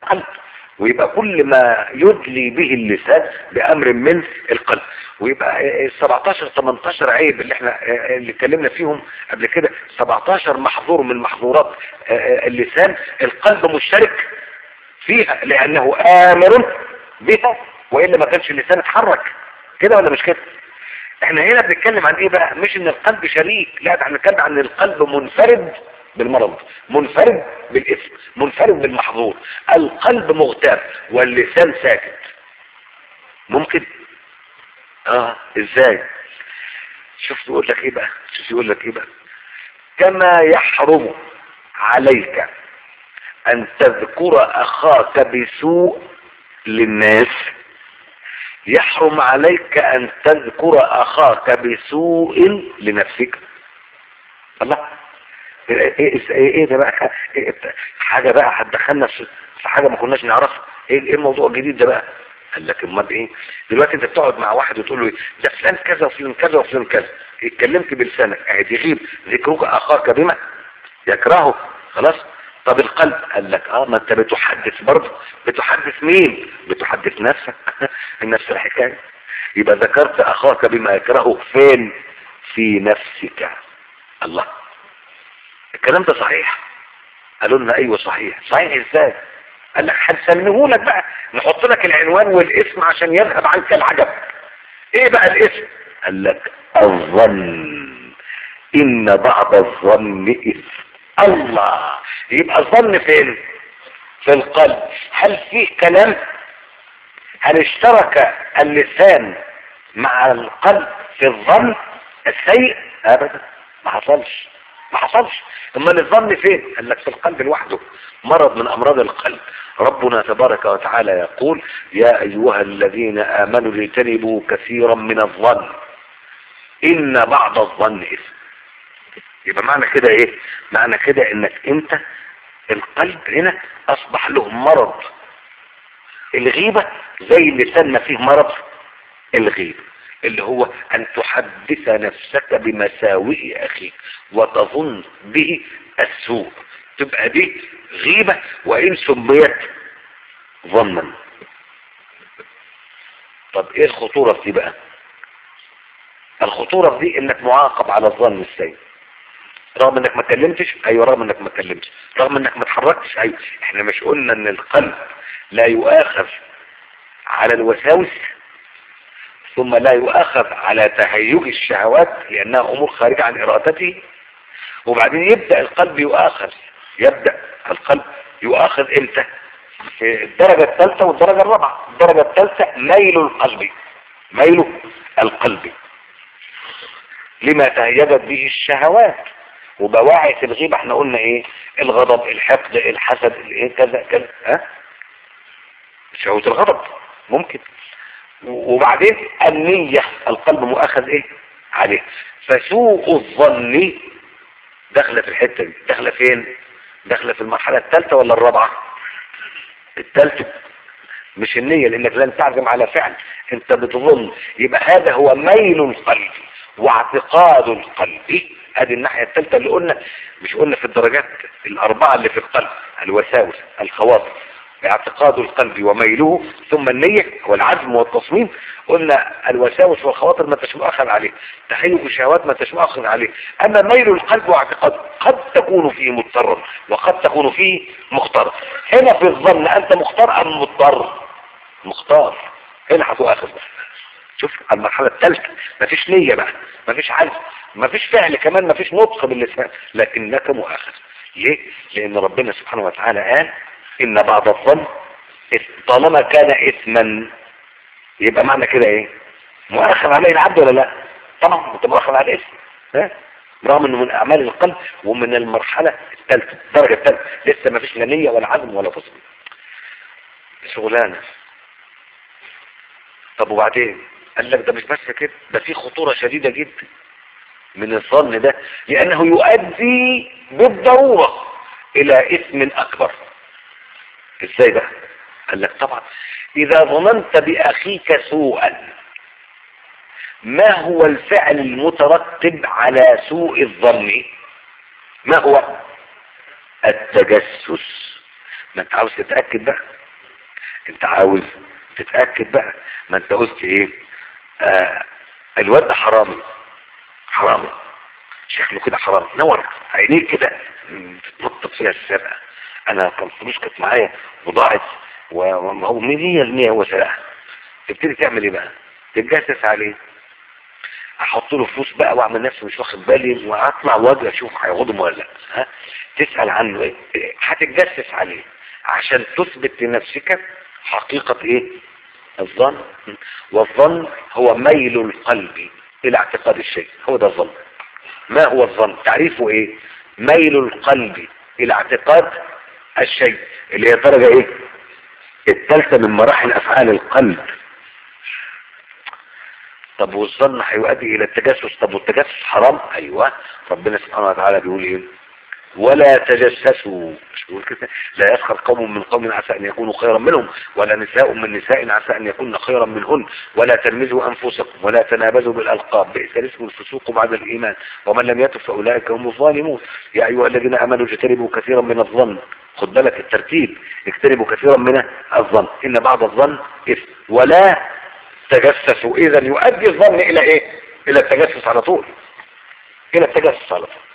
قلب ويبقى كل ما يدلي به اللسان بأمر من القلب ويبقى ال 17 18 عيب اللي احنا اللي اتكلمنا فيهم قبل كده 17 محظور من محظورات اللسان القلب مشترك فيها لأنه آمر بها وإلا ما كانش اللسان اتحرك كده ولا مش كده احنا هنا بنتكلم عن ايه بقى مش ان القلب شريك لا ده احنا بنتكلم عن القلب منفرد بالمرض منفرد بالاسم منفرد بالمحظور القلب مغتاب واللسان ساكت ممكن اه ازاي شوف يقول لك ايه بقى شوف يقول لك ايه بقى كما يحرم عليك ان تذكر اخاك بسوء للناس يحرم عليك ان تذكر اخاك بسوء لنفسك الله ايه ايه, إيه ده بقى إيه حاجة بقى هتدخلنا في حاجة ما كناش نعرفها ايه ايه الموضوع الجديد ده بقى قال لك امال ايه دلوقتي انت بتقعد مع واحد وتقول له ده فلان كذا وفلان كذا وفلان كذا اتكلمت بلسانك قاعد يغيب ذكرك اخاك بما يكرهه خلاص طب القلب قال لك اه ما انت بتحدث برضه بتحدث مين بتحدث نفسك نفس الحكاية يبقى ذكرت اخاك بما يكرهه فين في نفسك الله الكلام ده صحيح قالوا لنا ايوه صحيح صحيح ازاي قال لك هنسميه لك بقى نحط لك العنوان والاسم عشان يذهب عنك العجب ايه بقى الاسم قال لك الظن ان بعض الظن اثم الله يبقى الظن فين في القلب هل فيه كلام هل اشترك اللسان مع القلب في الظن السيء ابدا ما حصلش ما حصلش امال الظن فين قال لك في القلب لوحده مرض من امراض القلب ربنا تبارك وتعالى يقول يا ايها الذين امنوا اجتنبوا كثيرا من الظن ان بعض الظن اثم يبقى معنى كده ايه معنى كده انك انت القلب هنا اصبح له مرض الغيبة زي اللسان ما فيه مرض الغيبة اللي هو ان تحدث نفسك بمساوئ اخيك وتظن به السوء تبقى دي غيبة وان سميت ظنا طب ايه الخطورة في دي بقى الخطورة في دي انك معاقب على الظن السيء رغم انك ما اتكلمتش ايوه رغم انك ما اتكلمتش رغم انك ما اتحركتش ايوه احنا مش قلنا ان القلب لا يؤاخذ على الوساوس ثم لا يؤاخذ على تهيج الشهوات لانها امور خارجة عن ارادته وبعدين يبدأ القلب يؤاخذ يبدأ القلب يؤاخذ امتى في الدرجة الثالثة والدرجة الرابعة الدرجة الثالثة ميل القلب ميل القلب لما تهيجت به الشهوات وبواعث الغيبة احنا قلنا ايه الغضب الحقد الحسد الايه كذا كذا ها شهوة الغضب ممكن وبعدين النية القلب مؤاخذ ايه عليه فسوء الظن داخله في الحتة دي داخله فين داخله في المرحلة الثالثة ولا الرابعة الثالثة مش النية لانك لن تعزم على فعل انت بتظن يبقى هذا هو ميل القلب واعتقاد القلب ادي الناحية الثالثة اللي قلنا مش قلنا في الدرجات الاربعة اللي في القلب الوساوس الخواطر اعتقاد القلب وميله ثم النية والعزم والتصميم قلنا الوساوس والخواطر ما تشمع اخذ عليه تحيل الشهوات ما تشمع اخذ عليه اما ميل القلب واعتقاده قد تكون فيه مضطرا وقد تكون فيه مختار هنا في الظن انت مختار ام مضطر مختار هنا هتؤاخذ بقى شوف المرحلة الثالثة مفيش نية بقى مفيش عزم مفيش فعل كمان مفيش نطق باللسان لكنك مؤاخذ ليه لان ربنا سبحانه وتعالى قال ان بعض الظن طالما كان اثما يبقى معنى كده ايه مؤاخذ عليه العبد ولا لا طبعا انت مؤاخذ على الاسم ها رغم انه من اعمال القلب ومن المرحلة الثالثة الدرجة الثالثة لسه مفيش لا نية ولا عزم ولا فصل شغلانة طب وبعدين قال لك ده مش بس كده ده في خطورة شديدة جدا من الظن ده لأنه يؤدي بالضرورة إلى إثم أكبر إزاي بقى قال لك طبعا إذا ظننت بأخيك سوءا ما هو الفعل المترتب على سوء الظن ما هو التجسس ما انت عاوز تتأكد بقى انت عاوز تتأكد بقى ما انت قلت ايه آه الواد ده حرامي حرامي شكله كده حرامي نور عينيه كده بتنطط فيها السرقة انا كان فلوس كانت معايا وضاعت وهو مية المية هو سرقها تبتدي تعمل ايه بقى تتجسس عليه احط له فلوس بقى واعمل نفسي مش واخد بالي واطلع واجي اشوف هياخدهم ولا لا ها تسال عنه ايه هتتجسس عليه عشان تثبت لنفسك حقيقة ايه الظن والظن هو ميل القلب الى اعتقاد الشيء هو ده الظن ما هو الظن تعريفه ايه ميل القلب الى اعتقاد الشيء اللي هي درجة ايه الثالثة من مراحل افعال القلب طب والظن هيؤدي الى التجسس طب والتجسس حرام ايوه ربنا سبحانه وتعالى بيقول ايه ولا تجسسوا مش بيقول كده لا يسخر قوم من قوم عسى ان يكونوا خيرا منهم ولا نساء من نساء عسى ان يكون خيرا منهن ولا تلمزوا انفسكم ولا تنابزوا بالالقاب بئس الاسم الفسوق بعد الايمان ومن لم يتب فاولئك هم الظالمون يا ايها الذين امنوا اجتنبوا كثيرا من الظن خد بالك الترتيب اجتنبوا كثيرا من الظن ان بعض الظن اثم ولا تجسسوا اذا يؤدي الظن الى ايه الى التجسس على طول الى التجسس على طول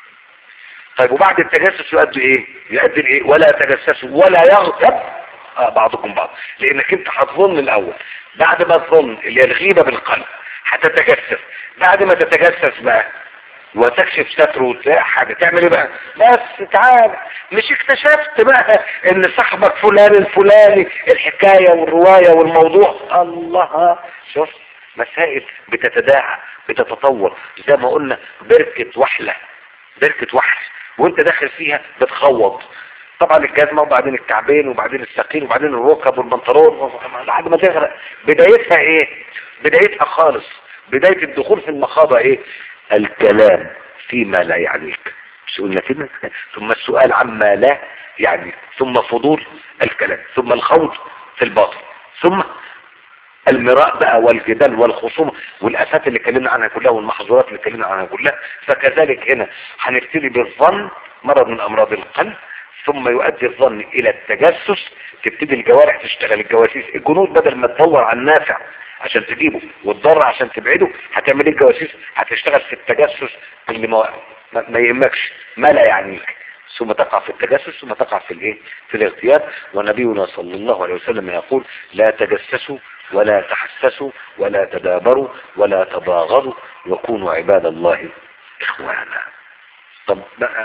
طيب وبعد التجسس يؤدي ايه يؤدي ايه ولا تجسسوا ولا يغتب آه بعضكم بعض لانك انت هتظن الاول بعد ما تظن اللي هي الغيبة بالقلب هتتجسس بعد ما تتجسس بقى وتكشف ستر وتلاقي حاجة تعمل ايه بقى بس تعال مش اكتشفت بقى ان صاحبك فلان الفلاني الحكاية والرواية والموضوع الله شوف مسائل بتتداعى بتتطور زي ما قلنا بركة وحلة بركة وحل وانت داخل فيها بتخوض طبعا الجزمة وبعدين الكعبين وبعدين الساقين وبعدين الركب والبنطلون لحد ما تغرق بدايتها ايه بدايتها خالص بداية الدخول في المخاضة ايه الكلام فيما لا يعنيك مش قلنا كده ثم السؤال عما لا يعني ثم فضول الكلام ثم الخوض في الباطل ثم المراء بقى والجدال والخصوم والافات اللي اتكلمنا عنها كلها والمحظورات اللي اتكلمنا عنها كلها فكذلك هنا هنبتدي بالظن مرض من امراض القلب ثم يؤدي الظن الى التجسس تبتدي الجوارح تشتغل الجواسيس الجنود بدل ما تدور على النافع عشان تجيبه والضر عشان تبعده هتعمل ايه الجواسيس هتشتغل في التجسس اللي ما, ما يهمكش ما لا يعنيك ثم تقع في التجسس ثم تقع في الايه في الاغتياب ونبينا صلى الله عليه وسلم يقول لا تجسسوا ولا تحسسوا ولا تدابروا ولا تباغضوا وكونوا عباد الله اخوانا طب بقى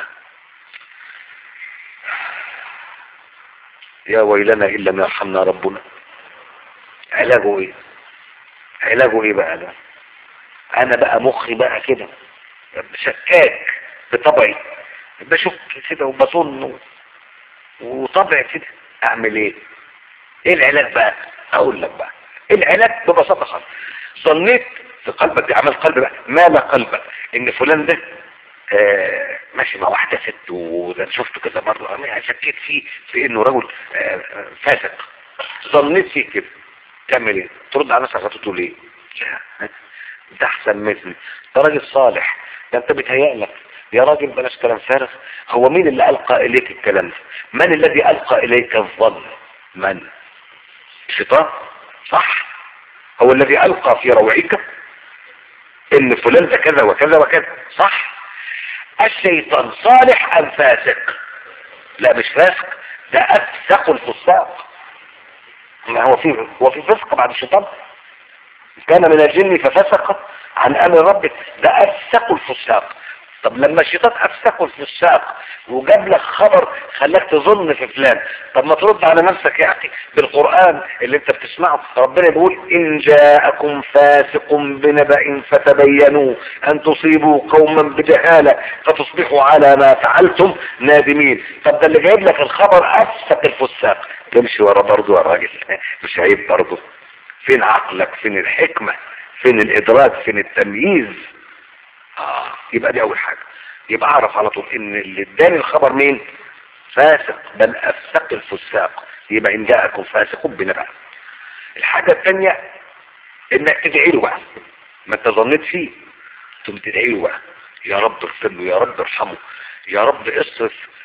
يا ويلنا ان لم يرحمنا ربنا علاجه ايه علاجه ايه بقى ده انا بقى مخي بقى كده شكاك بطبعي بشك كده وبظن وطبعي كده اعمل ايه ايه العلاج بقى اقول لك بقى العلاج ببساطة خالص ظنيت في قلبك دي عمل قلب بقى مال قلبك ان فلان ده آه ماشي مع واحدة ست وده شفته كذا مرة انا شكيت فيه في انه رجل آه فاسق ظنيت فيه كده تعمل ايه ترد على نفسك هتقول ايه ده احسن مني ده راجل صالح ده انت بتهيألك يا راجل بلاش كلام فارغ هو مين اللي القى اليك الكلام ده من الذي القى اليك الظن من الشيطان صح هو الذي القى في روعك ان فلان ده كذا وكذا وكذا صح الشيطان صالح ام فاسق لا مش فاسق ده افسق الفساق ما هو في هو في فسق بعد الشيطان كان من الجن ففسق عن امر ربك ده افسق الفساق طب لما الشيطان افسق الفساق وجاب لك خبر خلاك تظن في فلان طب ما ترد على نفسك يا اخي بالقرآن اللي انت بتسمعه ربنا بيقول ان جاءكم فاسق بنبأ فتبينوا ان تصيبوا قوما بجهالة فتصبحوا على ما فعلتم نادمين طب ده اللي جايب لك الخبر افسق الفساق تمشي ورا برضه يا راجل مش عيب برضه فين عقلك فين الحكمة فين الادراك فين التمييز آه يبقى دي اول حاجة يبقى اعرف على طول ان اللي اداني الخبر مين فاسق بل افسق الفساق يبقى ان جاءكم فاسق بنبأ الحاجة الثانية انك تدعي له بقى ما انت ظنيت فيه ثم تدعي له بقى يا رب اغفر له يا رب ارحمه يا رب اصرف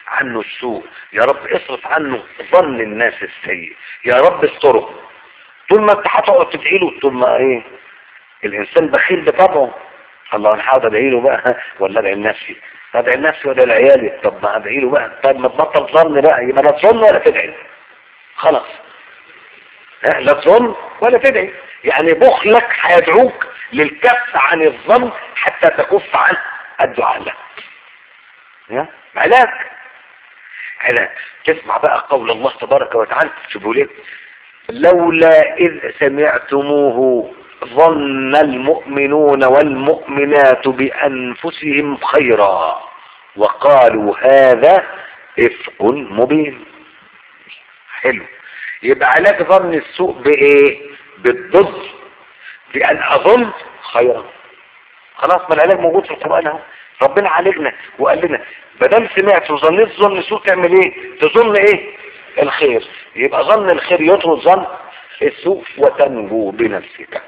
عنه السوء يا رب اصرف عنه ظن الناس السيء يا رب استره طول ما انت هتقعد تدعي له طول ما ايه الانسان بخيل بطبعه الله انا هقعد ادعي له بقى ولا ادعي لنفسي ادعي لنفسي ولا لعيالي طب ما ادعي له بقى طب ما تبطل ظن بقى يبقى لا تظن ولا تدعي خلاص ها لا تظن ولا تدعي يعني بخلك هيدعوك للكف عن الظن حتى تكف عن الدعاء له ها؟ علاج علاج تسمع بقى قول الله تبارك وتعالى شوفوا ليه لولا إذ سمعتموه ظن المؤمنون والمؤمنات بأنفسهم خيرا وقالوا هذا إفق مبين حلو يبقى علاج ظن السوء بإيه بالضد بأن أظن خيرا خلاص ما العلاج موجود في القرآن اهو ربنا عالجنا وقال لنا بدل سمعت وظنيت ظن سوء تعمل ايه تظن ايه الخير يبقى ظن الخير يطرد ظن السوء وتنجو بنفسك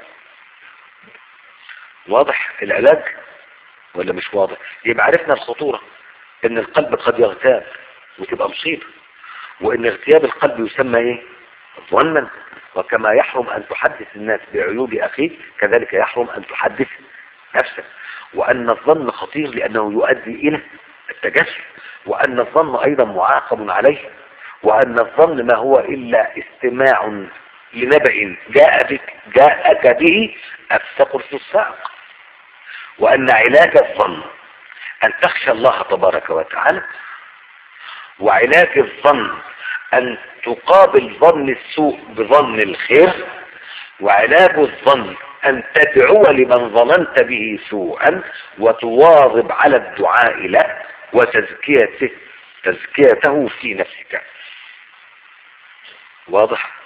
واضح العلاج ولا مش واضح يبقى عرفنا الخطورة ان القلب قد يغتاب وتبقى مصيبة وان اغتياب القلب يسمى ايه ظنا وكما يحرم ان تحدث الناس بعيوب اخيك كذلك يحرم ان تحدث نفسك وان الظن خطير لانه يؤدي الى التجسس وان الظن ايضا معاقب عليه وان الظن ما هو الا استماع لنبأ جاء بك جاءك به أفسق في الساق وأن علاج الظن أن تخشى الله تبارك وتعالى وعلاج الظن أن تقابل ظن السوء بظن الخير وعلاج الظن أن تدعو لمن ظننت به سوءا وتواظب على الدعاء له وتزكيته تزكيته في نفسك واضح